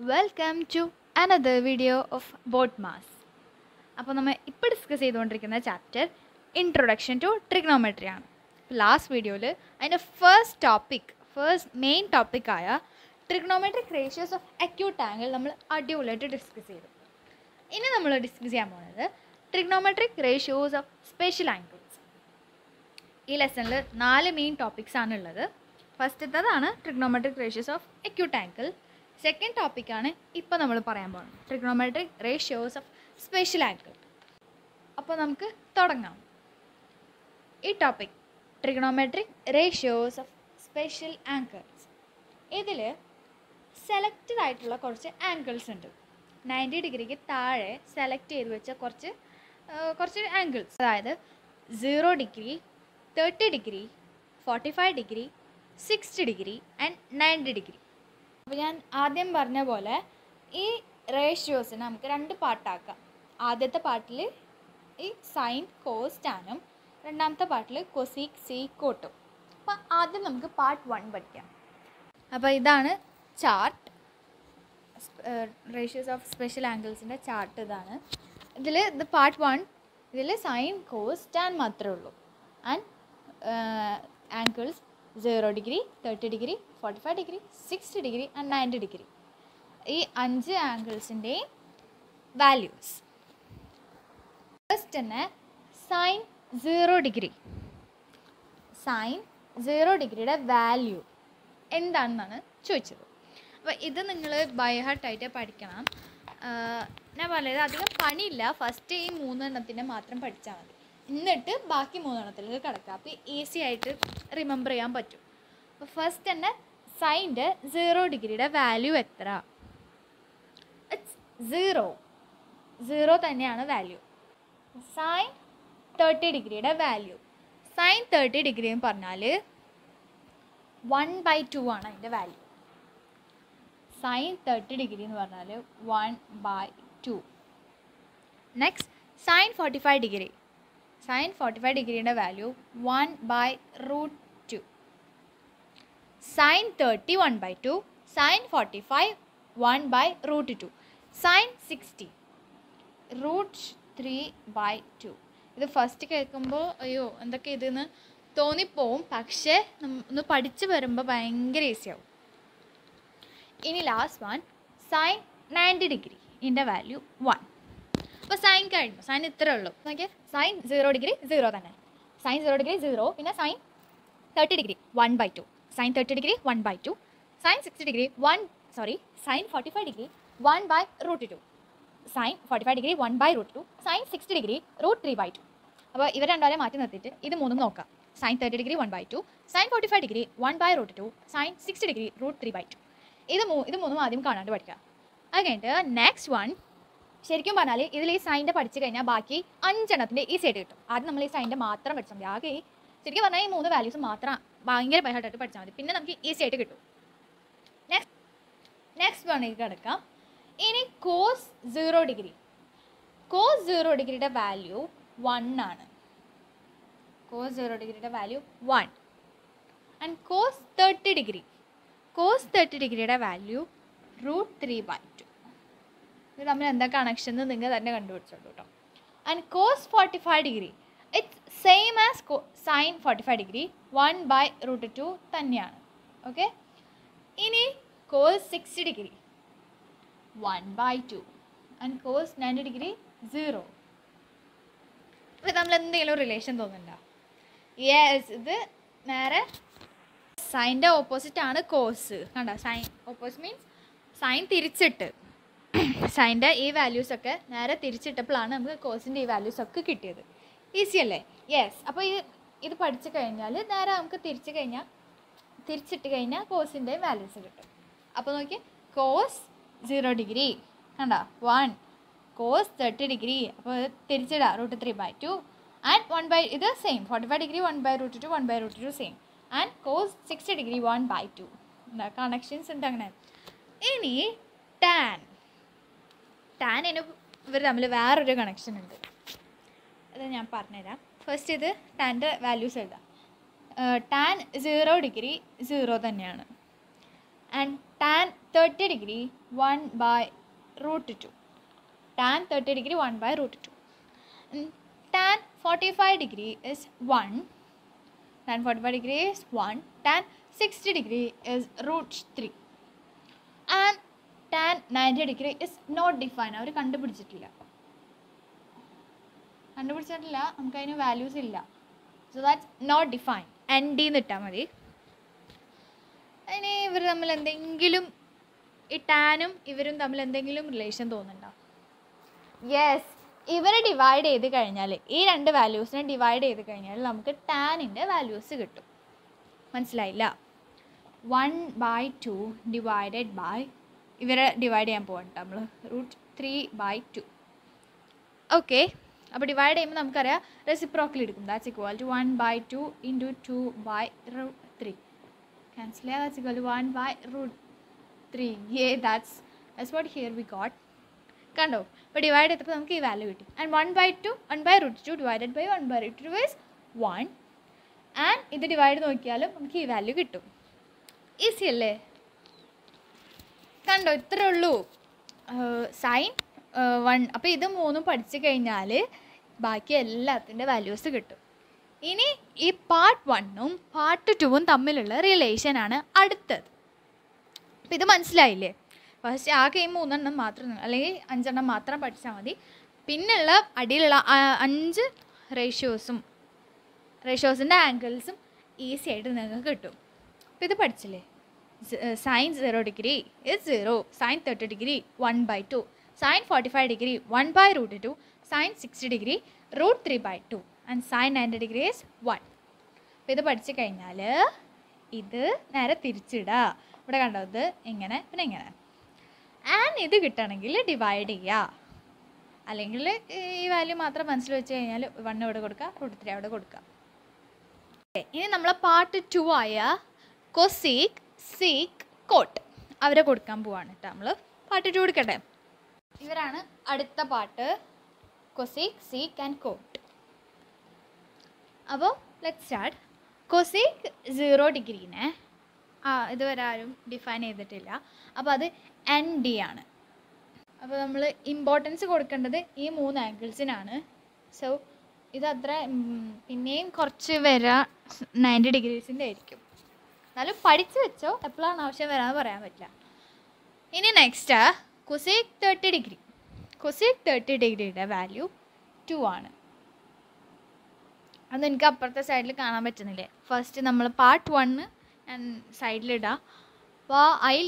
welcome to another video of boat mass അപ്പോൾ നമ്മൾ ഇപ്പോൾ ഡിസ്കസ് ചെയ്തുകൊണ്ടിരിക്കുന്ന ചാപ്റ്റർ ഇൻട്രൊഡക്ഷൻ ടു ട്രിഗ്നോമെട്രി ആണ് ലാസ്റ്റ് വീഡിയോയിൽ അതിൻ്റെ ഫസ്റ്റ് ടോപ്പിക് ഫസ്റ്റ് മെയിൻ ടോപ്പിക്കായ trigonometric ratios of acute angle നമ്മൾ അടിപൊളിയായിട്ട് ഡിസ്കസ് ചെയ്തു ഇനി നമ്മൾ ഡിസ്കസ് ചെയ്യാൻ പോകുന്നത് trigonometric ratios of special angles ഈ ലെസണിൽ നാല് മെയിൻ ടോപ്പിക്സ് ആണ് ഉള്ളത് ഫസ്റ്റത്തതാണ് trigonometric ratios of acute angle second ടോപ്പിക്കാണ് ഇപ്പോൾ നമ്മൾ പറയാൻ പോകുന്നത് trigonometric ratios of special angle അപ്പോൾ നമുക്ക് തുടങ്ങാം ഈ topic trigonometric ratios of special angles ഇതിൽ സെലക്റ്റഡ് ആയിട്ടുള്ള കുറച്ച് ആംഗിൾസ് ഉണ്ട് നയൻറ്റി ഡിഗ്രിക്ക് താഴെ സെലക്ട് ചെയ്ത് വെച്ച കുറച്ച് ആ, കുറച്ച് ആംഗിൾസ് അതായത് zero degree thirty degree forty five degree sixty degree and ninety degree അപ്പോൾ ഞാൻ ആദ്യം പറഞ്ഞ പോലെ ഈ റേഷ്യോസിനെ നമുക്ക് രണ്ട് പാർട്ടാക്കാം ആദ്യത്തെ പാർട്ടിൽ ഈ സൈൻ കോസ് ടാനും രണ്ടാമത്തെ പാർട്ടിൽ കൊസീക് സി കോട്ടും അപ്പോൾ ആദ്യം നമുക്ക് പാർട്ട് വൺ പഠിക്കാം അപ്പോൾ ഇതാണ് ചാർട്ട് റേഷ്യോസ് ഓഫ് സ്പെഷ്യൽ ആംഗിൾസിൻ്റെ ചാർട്ട് ഇതാണ് ഇതിൽ ഇത് പാർട്ട് വൺ ഇതിൽ സൈൻ കോസ് ടാൻ മാത്രമേ ഉള്ളൂ and angles zero degree thirty degree forty five degree sixty degree and ninety degree ഈ അഞ്ച് ആംഗിൾസിൻ്റെയും വാല്യൂസ് ഫസ്റ്റ് തന്നെ sine zero degree sine zero ഡിഗ്രിയുടെ വാല്യൂ എന്താണെന്നാണ് ചോദിച്ചത് അപ്പോൾ ഇത് നിങ്ങൾ ബൈഹാർട്ടായിട്ട് പഠിക്കണം ആഹ് ഞാൻ പറഞ്ഞത് അധികം പണിയില്ല ഫസ്റ്റ് ഈ മൂന്നെണ്ണത്തിൻ്റെ മാത്രം പഠിച്ചാൽ മതി എന്നിട്ട് ബാക്കി മൂന്നെണ്ണത്തിലേക്ക് കിടക്കുക അപ്പോൾ ഈസി ആയിട്ട് റിമെമ്പർ ചെയ്യാൻ പറ്റും അപ്പോൾ ഫസ്റ്റ് തന്നെ സൈൻ്റെ സീറോ ഡിഗ്രിയുടെ വാല്യൂ എത്ര ഇറ്റ്സ് സീറോ സീറോ തന്നെയാണ് വാല്യൂ സൈൻ തേർട്ടി ഡിഗ്രിയുടെ വാല്യൂ സൈൻ തേർട്ടി ഡിഗ്രി എന്ന് പറഞ്ഞാൽ വൺ ബൈ ടു ആണ് അതിൻ്റെ വാല്യൂ സൈൻ തേർട്ടി ഡിഗ്രി എന്ന് പറഞ്ഞാൽ one by two next sine forty five degree sine forty five ഡിഗ്രിയുടെ value one by root two sine thirty one by two sine forty five one by root two sine sixty root three by two ഇത് first കേൾക്കുമ്പോൾ അയ്യോ എന്തൊക്കെ ഇതെന്ന് തോന്നിപ്പോവും പക്ഷേ നമ്മ- ഒന്ന് പഠിച്ച് വരുമ്പോൾ ഭയങ്കര ഈസിയാവും ഇനി last one sine ninety degree ഇതിൻ്റെ വാല്യൂ വൺ അപ്പോൾ സൈൻ കഴിഞ്ഞു സൈൻ ഇത്രേ ഉള്ളൂ നോക്കിയേ സൈൻ സീറോ ഡിഗ്രി സീറോ തന്നെ സൈൻ സീറോ ഡിഗ്രി സീറോ പിന്നെ sine thirty degree one by two sine thirty degree one by two sine sixty degree one sorry sine forty five degree one by root two sine forty five degree one by root two sine sixty degree root three by two അപ്പോൾ ഇവർ രണ്ടാളെ മാറ്റി നിർത്തിയിട്ട് ഇത് മൂന്നും നോക്കാം sine thirty degree one by two sine forty five degree one by root two sine sixty degree root three by two ഇത് മൂ ഇത് മൂന്നും ആദ്യം കാണാണ്ട് പഠിക്കുക അത് കഴിഞ്ഞിട്ട് നെക്സ്റ്റ് വൺ ശരിക്കും പറഞ്ഞാൽ ഇതിൽ ഈ സൈൻ്റെ പഠിച്ചു കഴിഞ്ഞാൽ ബാക്കി അഞ്ചെണ്ണത്തിൻ്റെ ഈസി ആയിട്ട് കിട്ടും ആദ്യം നമ്മൾ ഈ സൈൻ്റെ മാത്രം പഠിച്ചാൽ മതി ആകെ ഈ ശരിക്കും പറഞ്ഞാൽ ഈ മൂന്ന് വാല്യൂസ് മാത്രം ഭയങ്കര ബൈഹാർട്ടായിട്ട് പഠിച്ചാൽ മതി പിന്നെ നമുക്ക് ഈസി ആയിട്ട് കിട്ടും നെക്സ്റ്റ് നെക്സ്റ്റ് വണ്ണിലേക്ക് കിടക്കാം ഇനി cos zero degree cos zero ഡിഗ്രിയുടെ വാല്യൂ വൺ ആണ് കോസ് സീറോ ഡിഗ്രിയുടെ value one and cos thirty degree cos thirty ഡിഗ്രിയുടെ value root three by two ഇത് തമ്മിൽ എന്താ കണക്ഷൻ എന്ന് നിങ്ങൾ തന്നെ കണ്ടുപിടിച്ചോളൂ കേട്ടോ and cos forty five degree it's same as sine forty five degree one by root two തന്നെയാണ് ഓക്കെ ഇനി cos sixty degree one by two and cos ninety degree zero ഇത് നമ്മൾ എന്തെങ്കിലും റിലേഷൻ തോന്നുന്നുണ്ടോ യെസ് ഇത് നേരെ സൈൻ്റെ ഓപ്പോസിറ്റ് ആണ് കോസ് കണ്ടോ സൈൻ ഓപ്പോസിറ്റ് മീൻസ് സൈൻ തിരിച്ചിട്ട് സൈൻ്റെ ഈ വാല്യൂസ് ഒക്കെ നേരെ തിരിച്ചിട്ടപ്പോഴാണ് നമുക്ക് കോസിൻ്റെ ഈ വാല്യൂസ് ഒക്കെ കിട്ടിയത് ഈസി അല്ലേ യെസ് അപ്പോൾ ഇത് ഇത് പഠിച്ചു കഴിഞ്ഞാൽ നേരെ നമുക്ക് തിരിച്ചു കഴിഞ്ഞാൽ തിരിച്ചിട്ട് കഴിഞ്ഞാൽ കോസിൻ്റെ വാല്യൂസ് കിട്ടും അപ്പോൾ നോക്കി കോസ് സീറോ ഡിഗ്രി കണ്ട വൺ കോസ് തേർട്ടി ഡിഗ്രി അപ്പോൾ തിരിച്ചിടാം root three by two and one by ഇത് same forty five degree one by root two one by root two same and cos sixty degree one by two connections ഉണ്ട് അങ്ങനെ ഇനി tan ടാനിന് ഇവർ തമ്മിൽ വേറൊരു connection ഉണ്ട് അത് ഞാൻ പറഞ്ഞുതരാം ഫസ്റ്റ് ഇത് ടാൻ്റെ വാല്യൂസ് എഴുതാം ടാൻ സീറോ ഡിഗ്രി സീറോ തന്നെയാണ് and tan thirty degree one by root two tan thirty degree one by root two tan forty five degree is one tan forty five degree is one tan sixty degree is root three and tan ninety degree is not define അവർ കണ്ടുപിടിച്ചിട്ടില്ല കണ്ടുപിടിച്ചിട്ടില്ല നമുക്ക് അതിന് values ഇല്ല so that's not define N D എന്ന് ഇട്ടാൽ മതി ഇനി ഇവർ തമ്മിൽ എന്തെങ്കിലും ഈ ടാനും ഇവരും തമ്മിൽ എന്തെങ്കിലും റിലേഷൻ തോന്നുന്നുണ്ടോ യെസ് ഇവരെ ഡിവൈഡ് ചെയ്ത് കഴിഞ്ഞാൽ ഈ രണ്ട് വാല്യൂസിനെ ഡിവൈഡ് ചെയ്ത് കഴിഞ്ഞാൽ നമുക്ക് ടാനിൻ്റെ വാല്യൂസ് കിട്ടും മനസ്സിലായില്ല one by two divided by ഇവരെ ഡിവൈഡ് ചെയ്യാൻ പോകണ്ട നമ്മൾ root three by two okay അപ്പോൾ ഡിവൈഡ് ചെയ്യുമ്പോൾ നമുക്കറിയാം റെസിപ്രോക്കൽ എടുക്കും that's equal to one by two into two by root three cancel ചെയ്യാം that's equal to one by root three uh that's that's what here we got കണ്ടോ അപ്പോൾ divide ചെയ്തപ്പോൾ നമുക്ക് ഈ വാല്യൂ കിട്ടി and one by two one by root two divided by one by root two is one and ഇത് divide നോക്കിയാലും നമുക്ക് ഈ വാല്യൂ കിട്ടും ഈസി അല്ലേ കണ്ടോ ഇത്രേ ഉള്ളൂ സൈൻ വൺ അപ്പോൾ ഇത് മൂന്നും പഠിച്ചു കഴിഞ്ഞാൽ ബാക്കി എല്ലാത്തിൻ്റെ വാല്യൂസ് കിട്ടും ഇനി ഈ പാർട്ട് വണ്ണും പാർട്ട് ടുവും തമ്മിലുള്ള റിലേഷനാണ് അടുത്തത് അപ്പോൾ ഇത് മനസ്സിലായില്ലേ ഫസ്റ്റ് ആകെ ഈ മൂന്നെണ്ണം മാത്രം അല്ലെങ്കിൽ അഞ്ചെണ്ണം മാത്രം പഠിച്ചാൽ മതി പിന്നെയുള്ള അടിയിലുള്ള ആ അഞ്ച് റേഷ്യോസും റേഷ്യോസിൻ്റെ ആംഗിൾസും ഈസി ആയിട്ട് നിങ്ങൾക്ക് കിട്ടും അപ്പോൾ ഇത് പഠിച്ചില്ലേ sine zero degree is zero sine thirty degree one by two sine forty five degree one by root two sine sixty degree root three by two and sine ninety degree is one അപ്പോൾ ഇത് പഠിച്ചു കഴിഞ്ഞാൽ ഇത് നേരെ തിരിച്ചിടുക ഇവിടെ കണ്ടോ ഇത് ഇങ്ങനെ പിന്നെ ഇങ്ങനെ ആൻഡ് ഇത് കിട്ടണമെങ്കിൽ ഡിവൈഡ് ചെയ്യുക അല്ലെങ്കിൽ ഈ വാല്യൂ മാത്രം മനസ്സിൽ വെച്ച് കഴിഞ്ഞാൽ വൺ ഇവിടെ കൊടുക്കുക റൂട്ട് ത്രീ അവിടെ കൊടുക്കുക Okay, ഇനി നമ്മളെ പാർട്ട് ടു ആയ കൊസീക് സീക്ക് കോട്ട് അവരെ കൊടുക്കാൻ പോവാണ് കേട്ടോ നമ്മൾ പാർട്ട് ടു കൊടുക്കട്ടെ ഇവരാണ് അടുത്ത part cosec sec and cot അപ്പോൾ ലെറ്റ് സ്റ്റാർട്ട് കൊസീക് സീറോ ഡിഗ്രീനെ ആ ഇതുവരെ ആരും ഡിഫൈൻ ചെയ്തിട്ടില്ല അപ്പോൾ അത് എൻ ഡി ആണ് അപ്പോൾ നമ്മൾ ഇമ്പോർട്ടൻസ് കൊടുക്കേണ്ടത് ഈ മൂന്ന് ആംഗിൾസിനാണ് സോ ഇതത്ര ഉം, പിന്നെയും കുറച്ച് വരാ നയൻറ്റി ഡിഗ്രീസിൻ്റെ ആയിരിക്കും എന്നാലും പഠിച്ചു വെച്ചോ എപ്പോഴാണ് ആവശ്യം വരാമെന്ന് പറയാൻ പറ്റില്ല ഇനി next cosec thirty degree cosec thirty ഡിഗ്രിയുടെ വാല്യൂ ടു ആണ് അത് എനിക്ക് അപ്പുറത്തെ സൈഡിൽ കാണാൻ പറ്റുന്നില്ലേ ഫസ്റ്റ് നമ്മൾ പാർട്ട് വണ്ണ് ഞാൻ സൈഡിലിടാം അപ്പോൾ അതിൽ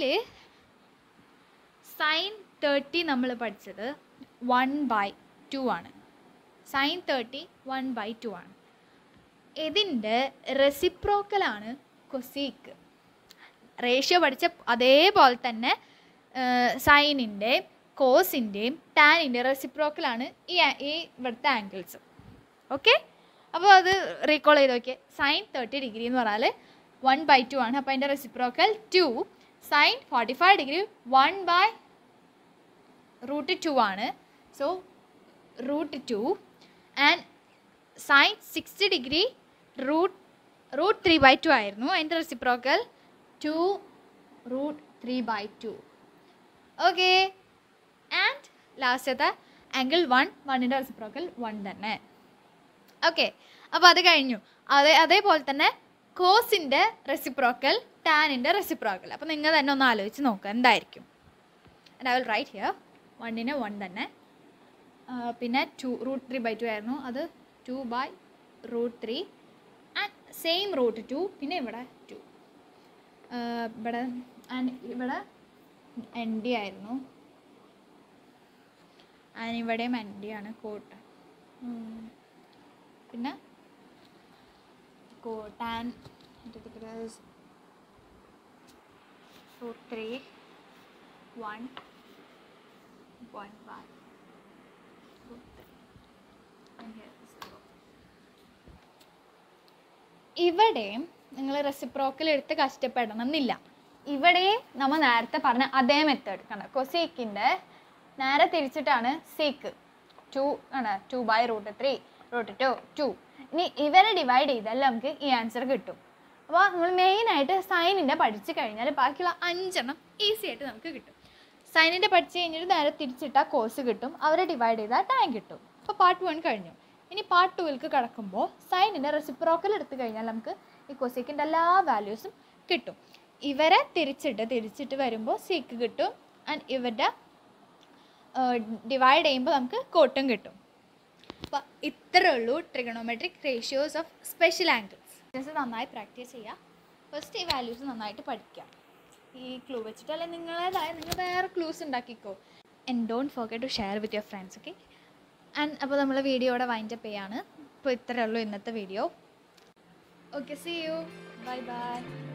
സൈൻ തേർട്ടി നമ്മൾ പഠിച്ചത് വൺ ബൈ ടു ആണ് sine thirty one by two ആണ് ഇതിൻ്റെ റെസിപ്രോക്കലാണ് കൊസീക്ക് റേഷ്യോ പഠിച്ച അതേപോലെ തന്നെ സൈനിൻ്റെയും കോസിൻ്റെയും ടാനിൻ്റെ റെസിപ്രോക്കലാണ് ഈ ആ- ഈ ഇവിടുത്തെ ആംഗിൾസ് ഓക്കെ അപ്പോൾ അത് റീകോൾ ചെയ്ത് നോക്കിയേ സൈൻ തേർട്ടി ഡിഗ്രി എന്ന് പറഞ്ഞാൽ വൺ ബൈ ടു ആണ് അപ്പോൾ അതിൻ്റെ reciprocal two sine forty five degree one by root two ആണ് so root two and sine sixty degree root root three by two ആയിരുന്നു അതിൻ്റെ reciprocal two root three by two okay and ലാസ്റ്റത്തെ angle one വണ്ണിൻ്റെ reciprocal one തന്നെ okay അപ്പോൾ അത് കഴിഞ്ഞു അതേ അതേപോലെ തന്നെ കോസിൻ്റെ റെസിപ്രോക്കൽ ടാനിൻ്റെ റെസിപ്രോക്കൽ അപ്പോൾ നിങ്ങൾ തന്നെ ഒന്ന് ആലോചിച്ച് നോക്കുക എന്തായിരിക്കും and I will write here വണ്ണിന് വൺ തന്നെ ആ, പിന്നെ two root three by two ആയിരുന്നു അത് two by root three and same root two പിന്നെ ഇവിടെ ടു ഇവിടെ ആൻഡ് ഇവിടെ എൻ ഡി ആയിരുന്നു ആൻഡ് ഇവിടെയും എൻ ഡി ആണ് കോട്ട് പിന്നെ കോട്ടാൻ root three one one by ഇവിടെയും നിങ്ങൾ റെസിപ്രോക്കൽ എടുത്ത് കഷ്ടപ്പെടണം എന്നില്ല ഇവിടെയും നമ്മൾ നേരത്തെ പറഞ്ഞ അതേ മെത്തേഡ് കണ്ട കൊസീക്കിൻ്റെ നേരെ തിരിച്ചിട്ടാണ് സീക്ക് ടു ആണ് two by root three root two two ഇനി ഇവരെ ഡിവൈഡ് ചെയ്താൽ നമുക്ക് ഈ ആൻസർ കിട്ടും അപ്പോൾ നമ്മൾ മെയിനായിട്ട് സൈനിൻ്റെ പഠിച്ചു കഴിഞ്ഞാൽ ബാക്കിയുള്ള അഞ്ചെണ്ണം ഈസി ആയിട്ട് നമുക്ക് കിട്ടും സൈനിൻ്റെ പഠിച്ചു കഴിഞ്ഞിട്ട് നേരെ തിരിച്ചിട്ടാൽ കോഴ്സ് കിട്ടും അവരെ ഡിവൈഡ് ചെയ്താൽ ടൈം കിട്ടും അപ്പോൾ പാർട്ട് വൺ കഴിഞ്ഞു ഇനി പാർട്ട് ടുവിലേക്ക് കടക്കുമ്പോൾ സൈനിൻ്റെ റെസിപ്രോക്കൽ എടുത്തു കഴിഞ്ഞാൽ നമുക്ക് ഈ കൊസീക്കിൻ്റെ എല്ലാ വാല്യൂസും കിട്ടും ഇവരെ തിരിച്ചിട്ട് തിരിച്ചിട്ട് വരുമ്പോൾ സീക്ക് കിട്ടും ആൻഡ് ഇവരുടെ ഡിവൈഡ് ചെയ്യുമ്പോൾ നമുക്ക് കോട്ടും കിട്ടും അപ്പോൾ ഇത്രേ ഉള്ളൂ trigonometric ratios of special angles just നന്നായി പ്രാക്ടീസ് ചെയ്യുക ഫസ്റ്റ് ഈ വാല്യൂസ് നന്നായിട്ട് പഠിക്കുക ഈ ക്ലൂ വെച്ചിട്ട് അല്ലെങ്കിൽ നിങ്ങളേതായ നിങ്ങൾ വേറെ ക്ലൂസ് ഉണ്ടാക്കിക്കോ and don't forget to share with your friends okay and അപ്പോൾ നമ്മൾ വീഡിയോയുടെ വൈൻഡപ്പ് ചെയ്യാണ് അപ്പോൾ ഇത്രയേ ഉള്ളൂ ഇന്നത്തെ video okay see you bye by